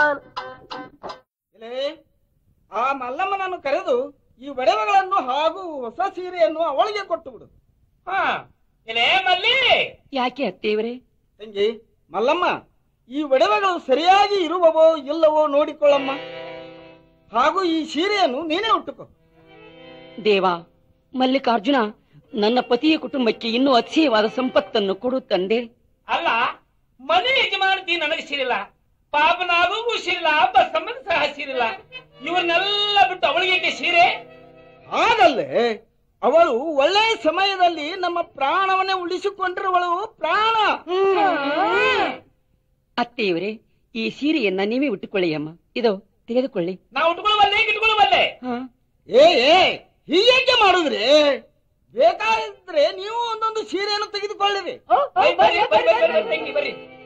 ಎಲೆ, ಆ ಮಲ್ಲಮ್ಮನನ್ನು ಕರೆದು ಈ ಒಡವೆಗಳನ್ನು ಹಾಗೂ ಹೊಸ ಸೀರೆಯನ್ನು ಅವಳಿಗೆ ಕೊಟ್ಟು ಬಿಡು ಹಾ ಎಲೆ ಮಲ್ಲಿ ಯಾಕೆ ಅತ್ತೇವ್ರೆ ತಂಗಿ ಮಲ್ಲಮ್ಮ ಈ ಒಡವೆಗಳು ಸರಿಯಾಗಿ ಇರುವವೋ ಇಲ್ಲವೋ ನೋಡಿಕೊಳ್ಳಮ್ಮ ಹಾಗೂ ಈ ಸೀರೆಯನ್ನು ನೀನೇ ಉಟ್ಟುಕೋ ದೇವ ಮಲ್ಲಿಕಾರ್ಜುನ ನನ್ನ ಪತಿಯ ಕುಟುಂಬಕ್ಕೆ ಇನ್ನೂ ಅತಿಶಯವಾದ ಸಂಪತ್ತನ್ನು ಕೊಡು ತಂದೆ ಅಲ್ಲ ಮನೆ ಯಜಮಾನತಿ ನನಗೆ ಸಿರಿಲ್ಲ ಪಾಪ ನಾಗೂ ಸಿರಿಲ್ಲ ಬಸಮ್ಮನ ಸಹ ಸಿರಿಲ್ಲ ಇವನ್ನೆಲ್ಲ ಬಿಟ್ಟು ಅವಳಿಗೆ ಸೀರೆ ಹಾಗಲ್ಲೇ ಅವಳು ಒಳ್ಳೆಯ ಸಮಯದಲ್ಲಿ ನಮ್ಮ ಪ್ರಾಣವನ್ನೇ ಉಳಿಸಿಕೊಂಡಿರುವಳು ಪ್ರಾಣ ಅತ್ತೆಯವರೇ ಈ ಸೀರೆಯನ್ನ ನೀವೇ ಉಟ್ಟುಕೊಳ್ಳಿ ಅಮ್ಮ ಇದು ತೆಗೆದುಕೊಳ್ಳಿ ನಾವು ಉಟ್ಕೊಳ್ಳುವಲ್ಲೇ ಗಿಟ್ಕೊಳ್ಳುವಲ್ಲೇ ಹಾ ಏ ಏ ಹೀಗೇಕೆ ಮಾಡುದ್ರಿ ಬೇಕಾದ್ರೆ ನೀವು ಒಂದೊಂದು ಸೀರೆಯನ್ನು ತೆಗೆದುಕೊಳ್ಳಿರಿ ಬರ್ರಿ ಬರ್ರಿ ಬರ್ರಿ ಬರ್ರಿ ತಂಗಿ ಬರ್ರಿ